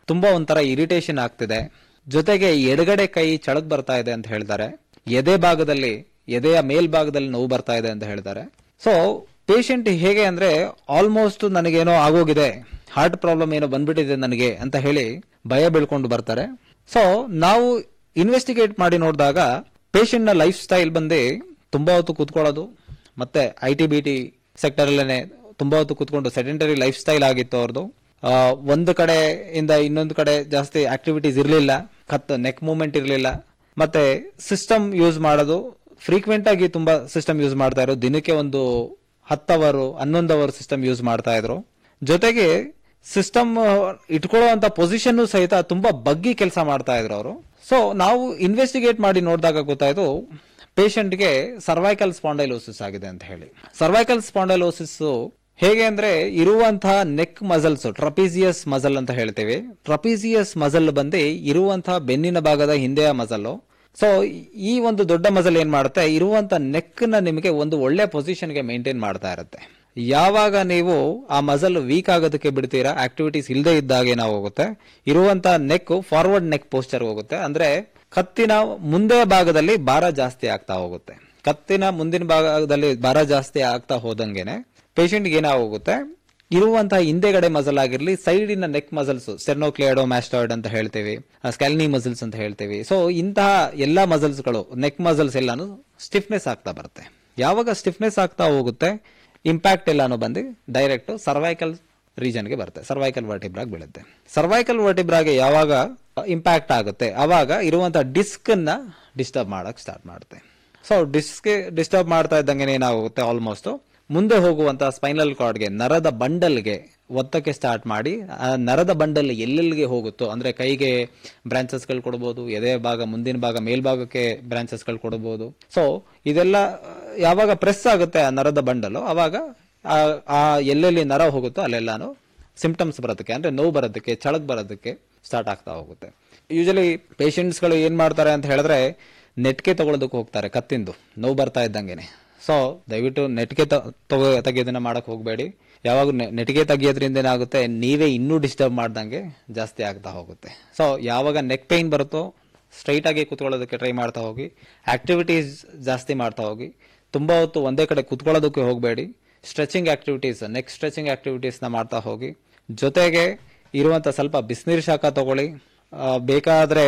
ತುಂಬಾ ಒಂಥರ ಇರಿಟೇಷನ್ ಆಗ್ತಿದೆ ಜೊತೆಗೆ ಎಡಗಡೆ ಕೈ ಚಳಕ್ ಬರ್ತಾ ಇದೆ ಅಂತ ಹೇಳ್ತಾರೆ ಎದೆ ಭಾಗದಲ್ಲಿ ಎದೆಯ ಮೇಲ್ಭಾಗದಲ್ಲಿ ನೋವು ಬರ್ತಾ ಇದೆ ಅಂತ ಹೇಳ್ತಾರೆ ಸೊ ಪೇಷಂಟ್ ಹೇಗೆ ಅಂದ್ರೆ ಆಲ್ಮೋಸ್ಟ್ ನನಗೇನೋ ಆಗೋಗಿದೆ ಹಾರ್ಟ್ ಪ್ರಾಬ್ಲಮ್ ಏನೋ ಬಂದ್ಬಿಟ್ಟಿದೆ ನನಗೆ ಅಂತ ಹೇಳಿ ಭಯ ಬೀಳ್ಕೊಂಡು ಬರ್ತಾರೆ ಸೊ ನಾವು ಇನ್ವೆಸ್ಟಿಗೇಟ್ ಮಾಡಿ ನೋಡಿದಾಗ ಪೇಷಂಟ್ ನ ಲೈಫ್ ಸ್ಟೈಲ್ ಬಂದು ತುಂಬಾ ಹೊತ್ತು ಕೂತ್ಕೊಳ್ಳೋದು ಮತ್ತೆ I T B T sector ಅಲ್ಲೇನೆ ತುಂಬಾ ಹೊತ್ತು ಕೂತ್ಕೊಂಡು ಸೆಡೆಂಟರಿ ಲೈಫ್ ಸ್ಟೈಲ್ ಆಗಿತ್ತು ಅವ್ರದ್ದು ಆ, ಒಂದು ಕಡೆಯಿಂದ ಇನ್ನೊಂದು ಕಡೆ ಜಾಸ್ತಿ ಆಕ್ಟಿವಿಟೀಸ್ ಇರಲಿಲ್ಲ ಕತ್ ನೆಕ್ ಮೂವ್ಮೆಂಟ್ ಇರಲಿಲ್ಲ ಮತ್ತೆ ಸಿಸ್ಟಮ್ ಯೂಸ್ ಮಾಡೋದು ಫ್ರೀಕ್ವೆಂಟ್ ಆಗಿ ತುಂಬಾ ಸಿಸ್ಟಮ್ ಯೂಸ್ ಮಾಡ್ತಾ ಇದ್ರು ದಿನಕ್ಕೆ ಒಂದು ಹತ್ತು ಅವರು ಹನ್ನೊಂದು ಅವರ್ ಸಿಸ್ಟಮ್ ಯೂಸ್ ಮಾಡ್ತಾ ಇದ್ರು ಜೊತೆಗೆ ಸಿಸ್ಟಮ್ ಇಟ್ಕೊಳ್ಳುವಂತ ಪೊಸಿಷನ್ ಸಹಿತ ತುಂಬಾ ಬಗ್ಗಿ ಕೆಲಸ ಮಾಡ್ತಾ ಇದ್ರು ಅವರು ಸೊ ನಾವು ಇನ್ವೆಸ್ಟಿಗೇಟ್ ಮಾಡಿ ನೋಡಿದಾಗ ಗೊತ್ತಾಯ್ತು ಪೇಷಂಟ್ಗೆ ಸರ್ವೈಕಲ್ ಸ್ಪಾಂಡೈಲೋಸಿಸ್ ಆಗಿದೆ ಅಂತ ಹೇಳಿ ಸರ್ವೈಕಲ್ ಸ್ಪಾಂಡೈಲೋಸಿಸ್ ಹೇಗೆ ಅಂದ್ರೆ ಇರುವಂತಹ ನೆಕ್ ಮಸಲ್ಸ್ ಟ್ರಪೀಸಿಯಸ್ ಮಸಲ್ ಅಂತ ಹೇಳ್ತೇವೆ ಟ್ರಪೀಸಿಯಸ್ ಮಸಲ್ ಬಂದು ಇರುವಂತಹ ಬೆನ್ನಿನ ಭಾಗದ ಹಿಂದೆಯ ಮಸಲ್ ಸೊ ಈ ಒಂದು ದೊಡ್ಡ ಮಸಲ್ ಏನ್ ಮಾಡುತ್ತೆ ಇರುವಂತ ನೆಕ್ ನ ನಿಮಗೆ ಒಂದು ಒಳ್ಳೆ ಪೊಸಿಷನ್ಗೆ ಮೇಂಟೈನ್ ಮಾಡ್ತಾ ಇರುತ್ತೆ ಯಾವಾಗ ನೀವು ಆ ಮಸಲ್ ವೀಕ್ ಆಗೋದಕ್ಕೆ ಬಿಡ್ತೀರಾ ಆಕ್ಟಿವಿಟೀಸ್ ಇಲ್ಲದೆ ಇದ್ದಾಗ ಏನಾಗೋಗುತ್ತೆ ಇರುವಂತ ನೆಕ್ ಫಾರ್ವರ್ಡ್ ನೆಕ್ ಪೋಸ್ಚರ್ ಹೋಗುತ್ತೆ ಅಂದ್ರೆ ಕತ್ತಿನ ಮುಂದೆ ಭಾಗದಲ್ಲಿ ಭಾರ ಜಾಸ್ತಿ ಆಗ್ತಾ ಹೋಗುತ್ತೆ ಕತ್ತಿನ ಮುಂದಿನ ಭಾಗದಲ್ಲಿ ಭಾರ ಜಾಸ್ತಿ ಆಗ್ತಾ ಹೋದಂಗೆನೆ ಪೇಷಂಟ್ಗೆ ಏನಾಗೋಗುತ್ತೆ ಇರುವಂತಹ ಹಿಂದೆಗಡೆ ಮಸಲ್ ಆಗಿರ್ಲಿ ಸೈಡಿನ ನೆಕ್ ಮಸಲ್ಸ್ ಸ್ಟೆರ್ನೋಕ್ಲಿಯಾಡೋ ಮ್ಯಾಸ್ಟಾಯ್ಡ್ ಅಂತ ಹೇಳ್ತೀವಿ ಸ್ಕ್ಯಾಲ್ನಿ ಮಸಲ್ಸ್ ಅಂತ ಹೇಳ್ತೀವಿ ಸೊ ಇಂತಹ ಎಲ್ಲಾ ಮಸಲ್ಸ್ಗಳು ನೆಕ್ ಮಸಲ್ಸ್ ಎಲ್ಲಾನು ಸ್ಟಿಫ್ನೆಸ್ ಆಗ್ತಾ ಬರುತ್ತೆ ಯಾವಾಗ ಸ್ಟಿಫ್ನೆಸ್ ಆಗ್ತಾ ಹೋಗುತ್ತೆ ಇಂಪ್ಯಾಕ್ಟ್ ಎಲ್ಲಾನು ಬಂದು ಡೈರೆಕ್ಟ್ ಸರ್ವೈಕಲ್ ರೀಜನ್ಗೆ ಬರುತ್ತೆ ಸರ್ವೈಕಲ್ ವರ್ಟಿಬ್ರಾಗ್ ಬೀಳುತ್ತೆ ಸರ್ವೈಕಲ್ ವರ್ಟಿಬ್ರಾಗೆ ಯಾವಾಗ ಇಂಪ್ಯಾಕ್ಟ್ ಆಗುತ್ತೆ ಅವಾಗ ಇರುವಂತಹ ಡಿಸ್ಕ್ ನ ಡಿಸ್ಟರ್ಬ್ ಮಾಡಕ್ ಸ್ಟಾರ್ಟ್ ಮಾಡುತ್ತೆ ಸೊ ಡಿಸ್ಕ್ ಡಿಸ್ಟರ್ಬ್ ಮಾಡ್ತಾ ಇದ್ದಂಗೆ ಏನಾಗುತ್ತೆ ಆಲ್ಮೋಸ್ಟ್ ಮುಂದೆ ಹೋಗುವಂತ ಸ್ಪೈನಲ್ ಕಾರ್ಡ್ಗೆ ನರದ ಬಂಡಲ್ಗೆ ಒತ್ತಕ್ಕೆ ಸ್ಟಾರ್ಟ್ ಮಾಡಿ ಆ ನರದ ಬಂಡಲ್ ಎಲ್ಲೆಲ್ಲಿಗೆ ಹೋಗುತ್ತೋ ಅಂದ್ರೆ ಕೈಗೆ ಬ್ರಾಂಚಸ್ಗಳು ಕೊಡಬಹುದು ಎದೆ ಭಾಗ ಮುಂದಿನ ಭಾಗ ಮೇಲ್ಭಾಗಕ್ಕೆ ಬ್ರಾಂಚಸ್ಗಳು ಕೊಡಬಹುದು ಸೊ ಇದೆಲ್ಲ ಆ, ಯಾವಾಗ ಪ್ರೆಸ್ ಆಗುತ್ತೆ ಆ ನರದ ಬಂಡಲು ಅವಾಗ ಆ- ಆ ಎಲ್ಲೆಲ್ಲಿ ನರ ಹೋಗುತ್ತೋ ಅಲ್ಲೆಲ್ಲಾನು ಸಿಂಪ್ಟಮ್ಸ್ ಬರೋದಕ್ಕೆ ಅಂದ್ರೆ ನೋವು ಬರೋದಕ್ಕೆ ಚಳಕ್ ಬರೋದಕ್ಕೆ ಸ್ಟಾರ್ಟ್ ಆಗ್ತಾ ಹೋಗುತ್ತೆ ಯೂಶಲಿ ಗಳು ಏನ್ ಮಾಡ್ತಾರೆ ಅಂತ ಹೇಳಿದ್ರೆ ನೆಟ್ಗೆ ತಗೊಳ್ಳೋದಕ್ಕೆ ಹೋಗ್ತಾರೆ ಕತ್ತಿಂದು ನೋವು ಬರ್ತಾ ಇದ್ದಂಗೆನೆ ಸೊ ದಯವಿಟ್ಟು ನೆಟ್ಗೆ ತಗೋ ತೆಗಿಯೋದನ್ನ ಮಾಡಕ್ ಹೋಗಬೇಡಿ ಯಾವಾಗ ನೆ- ನೆಟ್ಗೆ ತೆಗಿಯೋದ್ರಿಂದ ಏನಾಗುತ್ತೆ ನೀವೇ ಇನ್ನೂ ಡಿಸ್ಟರ್ಬ್ ಮಾಡ್ದಂಗೆ ಜಾಸ್ತಿ ಆಗ್ತಾ ಹೋಗುತ್ತೆ ಸೊ ಯಾವಾಗ ನೆಕ್ ಪೈನ್ ಬರುತ್ತೋ ಸ್ಟ್ರೈಟ್ ಆಗಿ ಕೂತ್ಕೊಳ್ಳೋದಕ್ಕೆ ಟ್ರೈ ಮಾಡ್ತಾ ಹೋಗಿ ಆಕ್ಟಿವಿಟೀಸ್ ಜಾಸ್ತಿ ಮಾಡ್ತಾ ಹೋಗಿ ತುಂಬಾ ಹೊತ್ತು ಒಂದೇ ಕಡೆ ಕೂತ್ಕೊಳ್ಳೋದಕ್ಕೆ ಹೋಗಬೇಡಿ ಸ್ಟ್ರೆಚಿಂಗ್ ಆಕ್ಟಿವಿಟೀಸ್ ನೆಕ್ ಸ್ಟ್ರೆಚಿಂಗ್ ಆಕ್ಟಿವಿಟೀಸ್ನ ಮಾಡ್ತಾ ಹೋಗಿ ಜೊತೆಗೆ ಇರುವಂತ ಸ್ವಲ್ಪ ಬಿಸಿನೀರು ಶಾಖ ತಗೊಳ್ಳಿ ಆ, ಬೇಕಾದ್ರೆ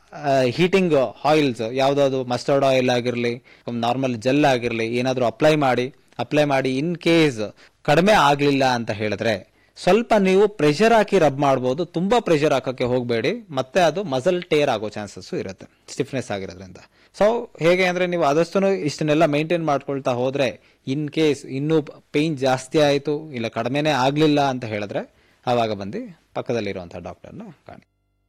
ಹೀಟಿಂಗ್ ಆಯಿಲ್ಸ್ ಯಾವ್ದಾದ್ರು ಮಸ್ಟರ್ಡ್ ಆಯಿಲ್ ಆಗಿರ್ಲಿ ನಾರ್ಮಲ್ ಜೆಲ್ ಆಗಿರ್ಲಿ ಏನಾದ್ರೂ ಅಪ್ಲೈ ಮಾಡಿ ಅಪ್ಲೈ ಮಾಡಿ ಇನ್ ಕೇಸ್ ಕಡಿಮೆ ಆಗ್ಲಿಲ್ಲ ಅಂತ ಹೇಳಿದ್ರೆ ಸ್ವಲ್ಪ ನೀವು ಪ್ರೆಷರ್ ಹಾಕಿ ರಬ್ ಮಾಡ್ಬೋದು ತುಂಬಾ ಪ್ರೆಷರ್ ಹಾಕಕ್ಕೆ ಹೋಗಬೇಡಿ ಮತ್ತೆ ಅದು ಮಸಲ್ ಟೇರ್ ಆಗೋ ಚಾನ್ಸಸ್ ಇರುತ್ತೆ ಸ್ಟಿಫ್ನೆಸ್ ಆಗಿರೋದ್ರಿಂದ ಸೊ ಹೇಗೆ ಅಂದ್ರೆ ನೀವು ಆದಷ್ಟು ಇಷ್ಟನ್ನೆಲ್ಲ ಮೇಂಟೈನ್ ಮಾಡ್ಕೊಳ್ತಾ ಹೋದ್ರೆ ಇನ್ ಕೇಸ್ ಇನ್ನೂ ಪೇನ್ ಜಾಸ್ತಿ ಆಯಿತು ಇಲ್ಲ ಕಡಿಮೆನೇ ಆಗ್ಲಿಲ್ಲ ಅಂತ ಹೇಳಿದ್ರೆ ಆವಾಗ ಬಂದು ಪಕ್ಕದಲ್ಲಿರುವಂತಹ ಡಾಕ್ಟರ್ನ ಕಾಣಿ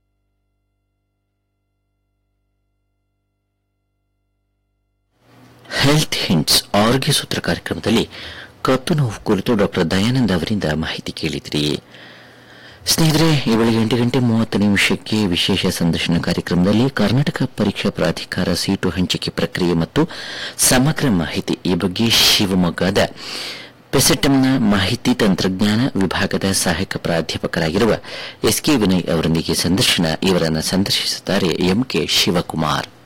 ಹೆಲ್ತ್ ಹಿಂಟ್ಸ್ ಆರೋಗ್ಯ ಸೂತ್ರ ಕಾರ್ಯಕ್ರಮದಲ್ಲಿ ಕತ್ತು ನೋವು ಕುರಿತು ಡಾಕ್ಟರ್ ದಯಾನಂದ್ ಅವರಿಂದ ಮಾಹಿತಿ ಕೇಳಿದ್ರಿ ಸ್ನೇಹಿತರೆ ಈ ಬೆಳಗ್ಗೆ ಎಂಟು ಗಂಟೆ ಮೂವತ್ತು ನಿಮಿಷಕ್ಕೆ ವಿಶೇಷ ಸಂದರ್ಶನ ಕಾರ್ಯಕ್ರಮದಲ್ಲಿ ಕರ್ನಾಟಕ ಪರೀಕ್ಷಾ ಪ್ರಾಧಿಕಾರ ಸೀಟು ಹಂಚಿಕೆ ಪ್ರಕ್ರಿಯೆ ಮತ್ತು ಸಮಗ್ರ ಮಾಹಿತಿ ಈ ಬಗ್ಗೆ ಶಿವಮೊಗ್ಗದ ಪೆಸೆಟಂನ ಮಾಹಿತಿ ತಂತ್ರಜ್ಞಾನ ವಿಭಾಗದ ಸಹಾಯಕ ಪ್ರಾಧ್ಯಾಪಕರಾಗಿರುವ ಎಸ್ ಕೆ ವಿನಯ್ ಅವರೊಂದಿಗೆ ಸಂದರ್ಶನ ಇವರನ್ನು ಸಂದರ್ಶಿಸುತ್ತಾರೆ ಎಂ ಕೆ ಶಿವಕುಮಾರ್